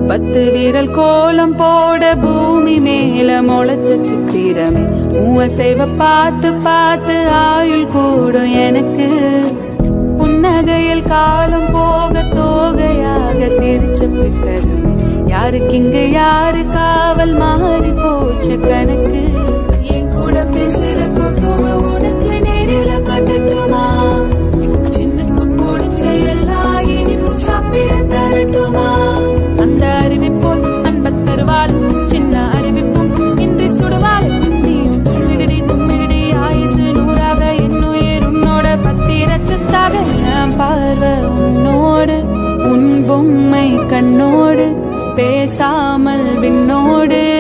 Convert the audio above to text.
பத்து விரல் கோலம் போட பூமி மேல முளைச்ச சித்திரமே மூவசைவ பார்த்து பார்த்து ஆயுள் கூடும் எனக்கு புன்னகையில் காலம் போக தோகையாக சிரிச்ச பிட்டகமே யாருக்கு இங்க யாரு காவல் மாறி போச்சு கணக்கு என் கூட பேசுற தோத்துவ உனக்கு நேரில கட்டட்டுமா சின்னக்கு பிடிச்ச எல்லா இனிப்பும் சாப்பிட தரட்டுமா அந்த அறிவிப்போல் அன்பத் தருவாள் சின்ன அறிவிப்பும் இன்றி சுடுவாள் நீயும் தும்மிடி தும்மிடி ஆயுசு நூறாக என்னுயிர் உன்னோட பத்திரச்சத்தாக என் பார்வை உன்னோடு உன் பொம்மை கண்ணோடு பேசாமல் விண்ணோடு